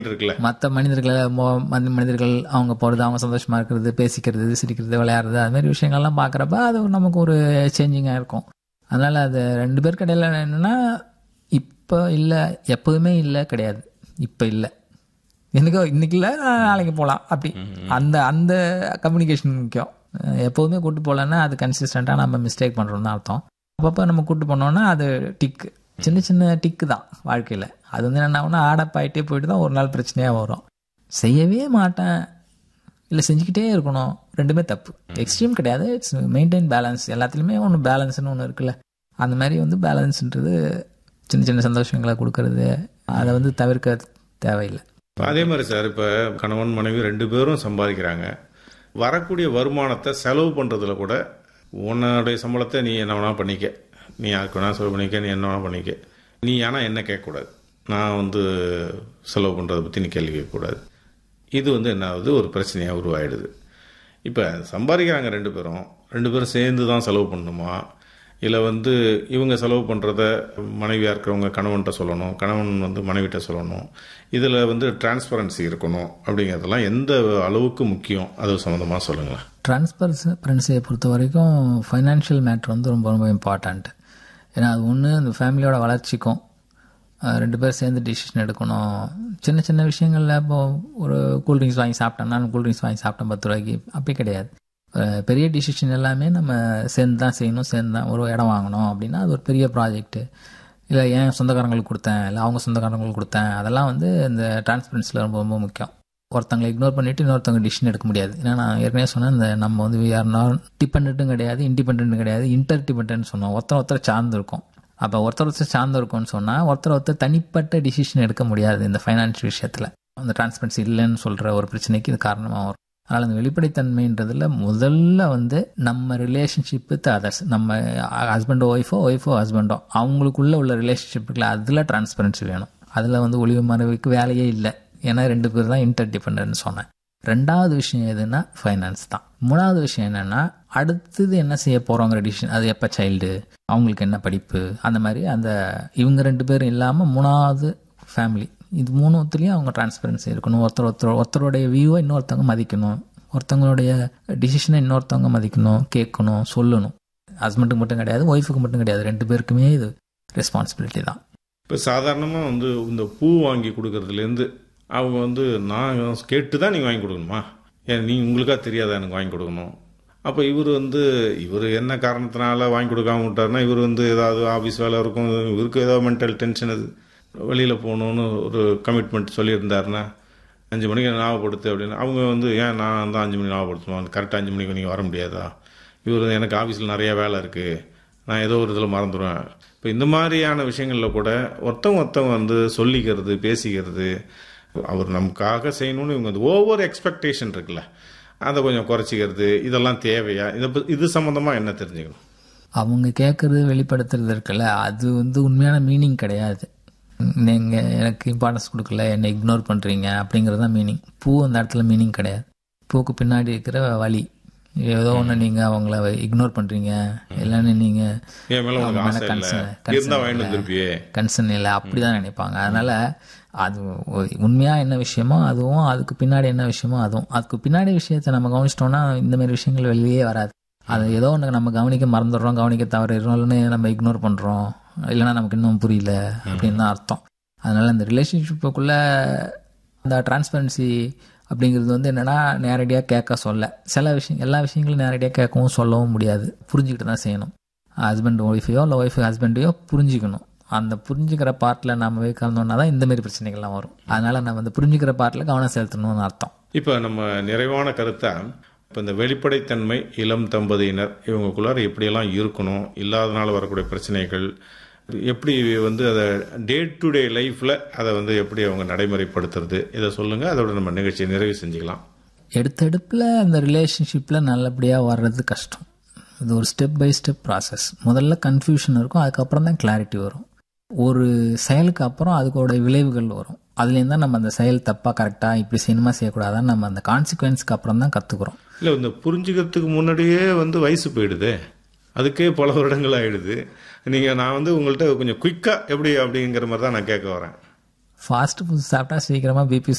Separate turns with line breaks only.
இருக்குல்ல
மற்ற மனிதர்களை மொ- மற்ற மனிதர்கள் அவங்க போகிறது அவங்க சந்தோஷமா இருக்கிறது பேசிக்கிறது சிரிக்கிறது விளையாடுறது அது மாதிரி விஷயங்கள்லாம் பார்க்குறப்ப அது நமக்கு ஒரு சேஞ்சிங்காக இருக்கும் அதனால அது ரெண்டு பேருக்கு இடையில என்னன்னா இப்போ இல்லை எப்போதுமே இல்லை கிடையாது இப்போ இல்லை என்னைக்கோ இன்னைக்கு இல்லை நாளைக்கு போகலாம் அப்படி அந்த அந்த கம்யூனிகேஷன் முக்கியம் அஹ் எப்போதுமே கூட்டு போகலன்னா அது கன்சிஸ்டண்ட்டாக நம்ம மிஸ்டேக் பண்ணுறோம் தான் அர்த்தம் அப்பப்போ நம்ம கூட்டு போனோம்னா அது டிக்கு சின்ன சின்ன டிக்கு தான் வாழ்க்கையில் அது வந்து என்ன ஆகும்னா ஆடப்பாயிட்டே போயிட்டு தான் ஒரு நாள் பிரச்சனையாக வரும் செய்யவே மாட்டேன் இல்லை செஞ்சுக்கிட்டே இருக்கணும் ரெண்டுமே தப்பு எக்ஸ்ட்ரீம் கிடையாது இட்ஸ் மெயின்டைன் பேலன்ஸ் எல்லாத்துலேயுமே ஒன்று பேலன்ஸ்னு ஒன்று இருக்குல்ல அந்த மாதிரி வந்து பேலன்ஸ்ன்றது சின்ன சின்ன சந்தோஷங்களை கொடுக்கறது அதை வந்து தவிர்க்க தேவையில்லை
இப்ப அதே மாதிரி சார் இப்போ கணவன் மனைவி ரெண்டு பேரும் சம்பாதிக்கிறாங்க வரக்கூடிய வருமானத்தை செலவு பண்ணுறதுல கூட உன்னுடைய சம்பளத்தை நீ என்ன வேணா பண்ணிக்க நீ யாருக்கு வேணா செலவு பண்ணிக்க நீ என்ன வேணா பண்ணிக்க நீ ஆனால் என்ன கேட்கக்கூடாது நான் வந்து செலவு பண்ணுறதை பற்றி நீ கேள்வி கேட்கக்கூடாது இது வந்து என்ன ஆகுது ஒரு பிரச்சனையாக உருவாயிடுது இப்போ சம்பாதிக்கிறாங்க ரெண்டு பேரும் ரெண்டு பேரும் சேர்ந்து தான் செலவு பண்ணணுமா இல்லை வந்து இவங்க செலவு பண்ணுறத மனைவியாக இருக்கிறவங்க கணவன்கிட்ட சொல்லணும் கணவன் வந்து மனைவிட்ட சொல்லணும் இதில் வந்து டிரான்ஸ்பரன்சி இருக்கணும் அப்படிங்கிறதெல்லாம் எந்த அளவுக்கு முக்கியம் அது சம்மந்தமாக சொல்லுங்களேன்
டிரான்ஸ்பரன்சியை பொறுத்த வரைக்கும் ஃபைனான்ஷியல் மேட்ரு வந்து ரொம்ப ரொம்ப இம்பார்ட்டண்ட் ஏன்னா அது ஒன்று இந்த ஃபேமிலியோட வளர்ச்சிக்கும் அஹ், ரெண்டு பேர் சேர்ந்து டிசிஷன் எடுக்கணும் சின்ன சின்ன விஷயங்களில் இப்போ ஒரு கூல்ட்ரிங்க்ஸ் வாங்கி சாப்பிட்டேன் நான் கூல்ட்ரிங்க்ஸ் வாங்கி சாப்பிட்டேன் பத்து ரூபாய்க்கு அப்படி கிடையாது அஹ், பெரிய டிசிஷன் எல்லாமே நம்ம சேர்ந்து தான் செய்யணும் சேர்ந்து தான் ஒரு இடம் வாங்கணும் அப்படின்னா அது ஒரு பெரிய ப்ராஜெக்ட்டு இல்லை ஏன் சொந்தக்காரங்களுக்கு கொடுத்தேன் இல்லை அவங்க சொந்தக்காரங்களுக்கு கொடுத்தேன் அதெல்லாம் வந்து இந்த டிரான்ஸ்பரன்சியில் ரொம்ப ரொம்ப முக்கியம் ஒருத்தங்களை இக்னோர் பண்ணிட்டு இன்னொருத்தவங்க டிசிஷன் எடுக்க முடியாது ஏன்னா நான் ஏற்கனவே சொன்னேன் இந்த நம்ம வந்து வி ஆர் நாட் டிபெண்ட்டும் கிடையாது இண்டிபெண்ட்டும் கிடையாது இன்டர் டிபெண்ட்னு சொன்னோம் ஒருத்தர் ஒருத்தர் சார்ந்து இருக்கும் அப்போ ஒருத்தர் ஒருத்தர் சார்ந்து இருக்கும்னு சொன்னால் ஒருத்தர் ஒருத்தர் தனிப்பட்ட டிசிஷன் எடுக்க முடியாது இந்த ஃபைனான்ஷியல் விஷயத்தில் அந்த டிரான்ஸ்பரன்சி இல்லைன்னு சொல்கிற ஒரு பிரச்சனைக்கு இது காரணமாக வரும் அதனால் அந்த வெளிப்படைத்தன்மைன்றதுல முதல்ல வந்து நம்ம ரிலேஷன்ஷிப் வித் அதர்ஸ் நம்ம ஹஸ்பண்டோ ஒய்ஃபோ ஒய்ஃபோ ஹஸ்பண்டோ அவங்களுக்குள்ள உள்ள ரிலேஷன்ஷிப்புக்குள்ள அதில் டிரான்ஸ்பரன்சி வேணும் அதில் வந்து ஒளிவு மறைவுக்கு வேலையே இல்லை ஏன்னா ரெண்டு பேர் தான் இன்டர் டிபெண்ட்னு சொன்னேன் ரெண்டாவது விஷயம் எதுன்னா ஃபைனான்ஸ் தான் மூணாவது விஷயம் என்னன்னா அடுத்தது என்ன செய்ய போறோங்கிற டிசிஷன் அது எப்போ சைல்டு அவங்களுக்கு என்ன படிப்பு அந்த மாதிரி அந்த இவங்க ரெண்டு பேரும் இல்லாமல் மூணாவது ஃபேமிலி இது மூணுத்துலேயும் அவங்க டிரான்ஸ்பரன்சி இருக்கணும் ஒருத்தர் ஒருத்தர் ஒருத்தருடைய வியூவை இன்னொருத்தவங்க மதிக்கணும் ஒருத்தவங்களுடைய டிசிஷனை இன்னொருத்தவங்க மதிக்கணும் கேட்கணும் சொல்லணும் ஹஸ்பண்டுக்கு மட்டும் கிடையாது ஒய்ஃபுக்கு மட்டும் கிடையாது ரெண்டு பேருக்குமே இது ரெஸ்பான்சிபிலிட்டி தான்
இப்போ சாதாரணமாக வந்து இந்த பூ வாங்கி கொடுக்கறதுலேருந்து அவங்க வந்து நான் கேட்டு தான் நீங்கள் வாங்கி கொடுக்கணுமா ஏன் நீ உங்களுக்கா தெரியாதா எனக்கு வாங்கி கொடுக்கணும் அப்போ இவர் வந்து இவர் என்ன காரணத்தினால வாங்கி கொடுக்காம விட்டாருன்னா இவர் வந்து ஏதாவது ஆஃபீஸ் வேலை இருக்கும் இவருக்கு ஏதாவது மென்டல் டென்ஷன் அது வெளியில் போகணுன்னு ஒரு கமிட்மெண்ட் சொல்லியிருந்தாருன்னா அஞ்சு மணிக்கு ஞாபகப்படுத்து அப்படின்னு அவங்க வந்து ஏன் நான் தான் அஞ்சு மணி ஞாபகப்படுத்தணும் கரெக்டாக அஞ்சு மணிக்கு நீங்கள் வர முடியாதா இவர் எனக்கு ஆஃபீஸில் நிறைய வேலை இருக்குது நான் ஏதோ ஒரு இதில் மறந்துடுவேன் இப்போ இந்த மாதிரியான விஷயங்களில் கூட ஒருத்தவங்க ஒருத்தவங்க வந்து சொல்லிக்கிறது பேசிக்கிறது அவர் நமக்காக செய்யணும்னு இவங்க வந்து ஒவ்வொரு எக்ஸ்பெக்டேஷன் இருக்குல்ல அதை கொஞ்சம் குறைச்சிக்கிறது இதெல்லாம் தேவையா இதை ப- இது சம்மந்தமாக என்ன தெரிஞ்சுக்கணும்
அவங்க கேட்கறது வெளிப்படுத்துறது இருக்குல்ல அது வந்து உண்மையான மீனிங் கிடையாது நீங்க எனக்கு இம்பார்ட்டன்ஸ் கொடுக்கல என்னை இக்னோர் பண்றீங்க அப்படிங்கிறது தான் மீனிங் பூ அந்த இடத்துல மீனிங் கிடையாது பூக்கு பின்னாடி இருக்கிற வழி ஏதோ ஒன்று நீங்க அவங்கள இக்னோர் பண்றீங்க இல்லைன்னு நீங்க
என் மேலே
அவங்க
உங்களுக்கு
மேல
ஆசை இல்லை
concern-
இருந்தால் வாங்கிட்டு வந்திருப்பியே
கன்சர்ன் இல்லை அப்படிதான் நினைப்பாங்க அதனால அது ஒ- உண்மையா என்ன விஷயமோ அதுவும் அதுக்கு பின்னாடி என்ன விஷயமோ அதுவும் அதுக்கு பின்னாடி விஷயத்த நம்ம கவனிச்சிட்டோம்னா இந்த மாதிரி விஷயங்கள் வெளியே வராது அது ஏதோ ஒன்று நம்ம கவனிக்க மறந்துடுறோம் கவனிக்க தவறிடுறோம்னு நம்ம இக்னோர் பண்றோம் இல்லைன்னா நமக்கு இன்னும் புரியல அப்படின்னு தான் அர்த்தம் அதனால இந்த ரிலேஷன்ஷிப்புக்குள்ள அந்த டிரான்ஸ்பரன்சி அப்படிங்கிறது வந்து என்னன்னா நேரடியாக கேட்க சொல்ல சில விஷயம் எல்லா விஷயங்களும் நேரடியாக கேட்கவும் சொல்லவும் முடியாது புரிஞ்சுக்கிட்டு தான் செய்யணும் ஹஸ்பண்ட் ஒய்ஃபையோ இல்லை ஒய்ஃபு ஹஸ்பண்டையோ புரிஞ்சுக்கணும் அந்த புரிஞ்சுக்கிற பார்ட்டில் நம்ம போய் கலந்தோம்னா தான் இந்த மாதிரி பிரச்சனைகள்லாம் வரும் அதனால நம்ம அந்த புரிஞ்சுக்கிற பார்ட்டில் கவனம் செலுத்தணும்னு அர்த்தம்
இப்போ நம்ம நிறைவான கருத்தா இப்போ இந்த வெளிப்படைத்தன்மை இளம் தம்பதியினர் இவங்களுக்குள்ளார எப்படியெல்லாம் இருக்கணும் இல்லாதனால வரக்கூடிய பிரச்சனைகள் எப்படி வந்து அதை டே டு டே லைஃப்பில் அதை வந்து எப்படி அவங்க நடைமுறைப்படுத்துறது இதை சொல்லுங்கள் அதோட நம்ம நிகழ்ச்சியை நிறைவு செஞ்சுக்கலாம்
எடுத்தெடுப்பில் அந்த ரிலேஷன்ஷிப்பில் நல்லபடியாக வர்றது கஷ்டம் இது ஒரு ஸ்டெப் பை ஸ்டெப் ப்ராசஸ் முதல்ல கன்ஃபியூஷன் இருக்கும் அதுக்கப்புறம் தான் கிளாரிட்டி வரும் ஒரு செயலுக்கு அப்புறம் அதுக்கோட விளைவுகள் வரும் அதுலேருந்து தான் நம்ம அந்த செயல் தப்பாக கரெக்டாக இப்படி செய்யணுமா செய்யக்கூடாதான்னு நம்ம அந்த கான்சிக்வன்ஸ்க்கு அப்புறம் தான் கற்றுக்குறோம்
இல்லை இந்த புரிஞ்சுக்கிறதுக்கு முன்னாடியே வந்து வயசு போயிடுதே அதுக்கே பல வருடங்கள் ஆயிடுது நீங்கள் நான் வந்து உங்கள்கிட்ட கொஞ்சம் குயிக்காக எப்படி அப்படிங்கிற மாதிரி தான் நான் கேட்க வரேன்
ஃபாஸ்ட் ஃபுட் சாப்பிட்டா சீக்கிரமாக பிபி